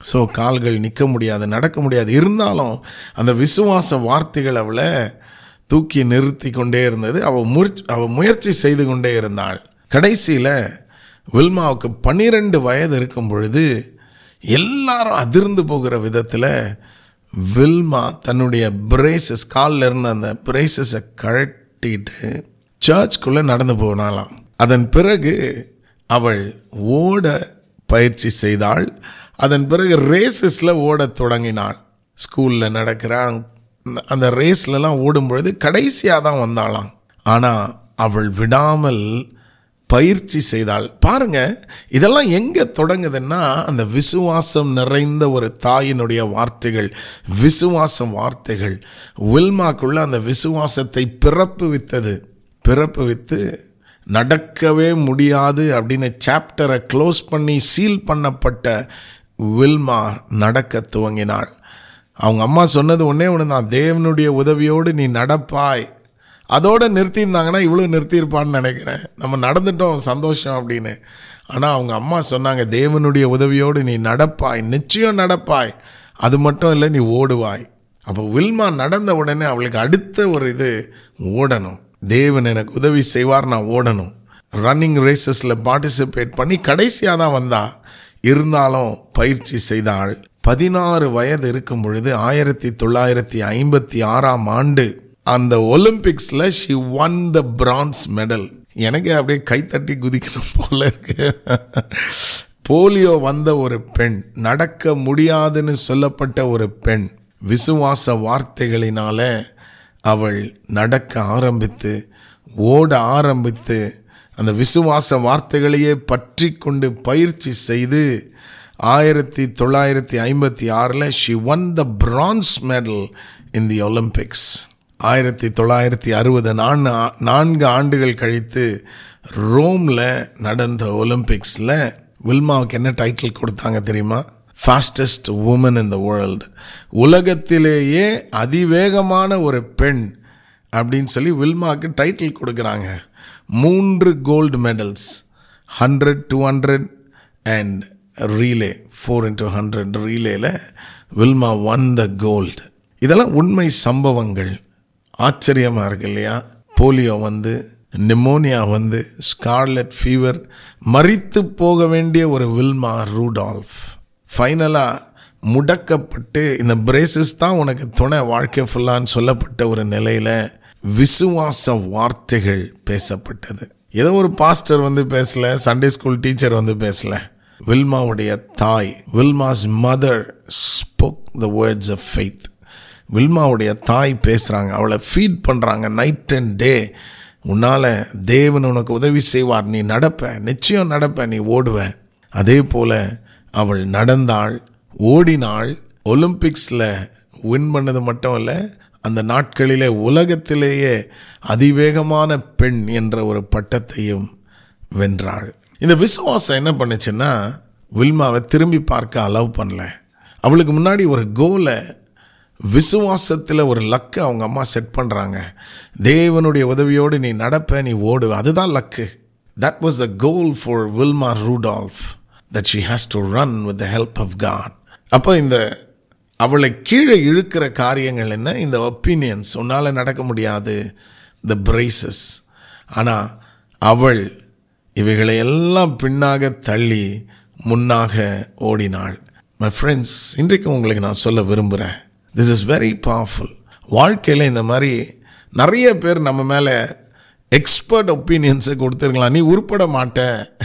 so கால்கள் நிற்க முடியாது நடக்க முடியாது இருந்தாலும் அந்த விசுவாச வார்த்தைகள் அவளை தூக்கி நிறுத்தி கொண்டே இருந்தது அவள் முயற்சி அவள் முயற்சி செய்து கொண்டே இருந்தாள் கடைசியில் வில்மாவுக்கு பன்னிரெண்டு வயது இருக்கும் பொழுது எல்லாரும் அதிர்ந்து போகிற விதத்தில் வில்மா தன்னுடைய பிரேசஸ் காலில் இருந்த அந்த பிரேசஸை கழட்டிட்டு சர்ச்குள்ளே நடந்து போனாலாம் அதன் பிறகு அவள் ஓட பயிற்சி செய்தாள் அதன் பிறகு ரேசஸில் ஓடத் தொடங்கினாள் ஸ்கூலில் நடக்கிற அந்த ரேஸ்லலாம் ஓடும் பொழுது கடைசியாக தான் வந்தாளாம் ஆனால் அவள் விடாமல் பயிற்சி செய்தாள் பாருங்க இதெல்லாம் எங்கே தொடங்குதுன்னா அந்த விசுவாசம் நிறைந்த ஒரு தாயினுடைய வார்த்தைகள் விசுவாச வார்த்தைகள் வில்மாக்குள்ள அந்த விசுவாசத்தை பிறப்புவித்தது பிறப்புவித்து நடக்கவே முடியாது அப்படின்னு சாப்டரை க்ளோஸ் பண்ணி சீல் பண்ணப்பட்ட வில்மா நடக்க துவங்கினாள் அவங்க அம்மா சொன்னது ஒன்றே ஒன்று தான் தேவனுடைய உதவியோடு நீ நடப்பாய் அதோடு நிறுத்தியிருந்தாங்கன்னா இவ்வளோ நிறுத்தியிருப்பான்னு நினைக்கிறேன் நம்ம நடந்துட்டோம் சந்தோஷம் அப்படின்னு ஆனால் அவங்க அம்மா சொன்னாங்க தேவனுடைய உதவியோடு நீ நடப்பாய் நிச்சயம் நடப்பாய் அது மட்டும் இல்லை நீ ஓடுவாய் அப்போ வில்மா நடந்த உடனே அவளுக்கு அடுத்த ஒரு இது ஓடணும் தேவன் எனக்கு உதவி செய்வார் நான் ஓடணும் ரன்னிங் ரேசஸில் பார்ட்டிசிபேட் பண்ணி கடைசியாக தான் வந்தா இருந்தாலும் பயிற்சி செய்தாள் பதினாறு வயது இருக்கும் பொழுது ஆயிரத்தி தொள்ளாயிரத்தி ஐம்பத்தி ஆறாம் ஆண்டு அந்த ஒலிம்பிக்ஸில் she won the bronze medal எனக்கு அப்படியே கைத்தட்டி குதிக்கணும் போல இருக்கு போலியோ வந்த ஒரு பெண் நடக்க முடியாதுன்னு சொல்லப்பட்ட ஒரு பெண் விசுவாச வார்த்தைகளினால அவள் நடக்க ஆரம்பித்து ஓட ஆரம்பித்து அந்த விசுவாச வார்த்தைகளையே பற்றி கொண்டு பயிற்சி செய்து ஆயிரத்தி தொள்ளாயிரத்தி ஐம்பத்தி ஆறில் she won the bronze medal in the Olympics ஆயிரத்தி தொள்ளாயிரத்தி அறுபது நான் நான்கு ஆண்டுகள் கழித்து ரோமில் நடந்த ஒலிம்பிக்ஸில் வில்மாவுக்கு என்ன டைட்டில் கொடுத்தாங்க தெரியுமா fastest woman in the world உலகத்திலேயே அதிவேகமான ஒரு பெண் அப்படின்னு சொல்லி வில்மாவுக்கு டைட்டில் கொடுக்குறாங்க மூன்று gold medals hundred two hundred and relay four into hundred ரீலேல வில்மா ஒன் த கோல்டு இதெல்லாம் உண்மை சம்பவங்கள் ஆச்சரியமாக இருக்கு இல்லையா போலியோ வந்து நிமோனியா வந்து ஸ்கார்லெட் ஃபீவர் மறித்து போக வேண்டிய ஒரு வில்மா ரூடால்ஃப் ஃபைனலாக முடக்கப்பட்டு இந்த பிரேசஸ் தான் உனக்கு துணை வாழ்க்கை ஃபுல்லான்னு சொல்லப்பட்ட ஒரு நிலையில் விசுவாச வார்த்தைகள் பேசப்பட்டது ஏதோ ஒரு பாஸ்டர் வந்து பேசல சண்டே ஸ்கூல் டீச்சர் வந்து பேசல வில்மாவுடைய தாய் Wilma's mother spoke the words of faith வில்மாவுடைய தாய் பேசுகிறாங்க அவளை ஃபீட் பண்ணுறாங்க நைட் அண்ட் டே உன்னால் தேவன் உனக்கு உதவி செய்வார் நீ நடப்ப நிச்சயம் நடப்ப நீ ஓடுவ அதே போல் அவள் நடந்தாள் ஓடினாள் ஒலிம்பிக்ஸில் வின் பண்ணது மட்டும் இல்லை அந்த நாட்களிலே உலகத்திலேயே அதிவேகமான பெண் என்ற ஒரு பட்டத்தையும் வென்றாள் இந்த விசுவாசம் என்ன பண்ணுச்சுன்னா வில்மாவை திரும்பி பார்க்க அலோவ் பண்ணல அவளுக்கு முன்னாடி ஒரு கோலை விசுவாசத்தில் ஒரு லக்கு அவங்க அம்மா செட் பண்ணுறாங்க தேவனுடைய உதவியோடு நீ நடப்ப நீ ஓடுவ அதுதான் luck that was the goal for Wilma Rudolph that she has to run with the help of God அப்போ இந்த அவளை கீழே இழுக்கிற காரியங்கள் என்ன இந்த ஒப்பீனியன்ஸ் உன்னால் நடக்க முடியாது த பிரேசஸ் ஆனால் அவள் இவைகளை எல்லாம் பின்னாக தள்ளி முன்னாக ஓடினாள் மை ஃப்ரெண்ட்ஸ் இன்றைக்கு உங்களுக்கு நான் சொல்ல விரும்புகிறேன் திஸ் இஸ் வெரி பவர்ஃபுல் வாழ்க்கையில் இந்த மாதிரி நிறைய பேர் நம்ம மேலே எக்ஸ்பர்ட் ஒப்பீனியன்ஸை கொடுத்துருக்கலாம் நீ உருப்பட மாட்ட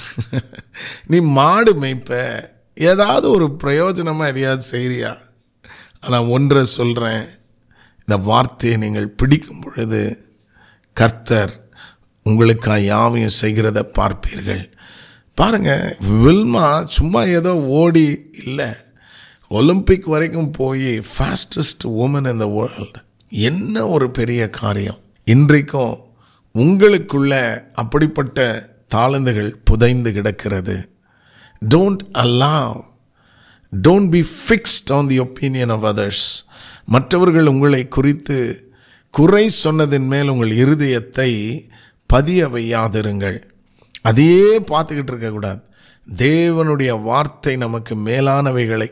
நீ மாடு மேய்ப்ப ஏதாவது ஒரு பிரயோஜனமாக எதையாவது செய்கிறியா ஆனால் ஒன்றை சொல்கிறேன் இந்த வார்த்தையை நீங்கள் பிடிக்கும் பொழுது கர்த்தர் உங்களுக்காக யாவையும் செய்கிறத பார்ப்பீர்கள் பாருங்கள் வில்மா சும்மா ஏதோ ஓடி இல்லை ஒலிம்பிக் வரைக்கும் போய் fastest woman in the world என்ன ஒரு பெரிய காரியம் இன்றைக்கும் உங்களுக்குள்ள அப்படிப்பட்ட தாளந்துகள் புதைந்து கிடக்கிறது don't allow don't be fixed on the opinion of others மற்றவர்கள் உங்களை குறித்து குறை சொன்னதின் மேல் உங்கள் இருதயத்தை பதிய வையாதிருங்கள் அதையே பார்த்துக்கிட்டு இருக்கக்கூடாது தேவனுடைய வார்த்தை நமக்கு மேலானவைகளை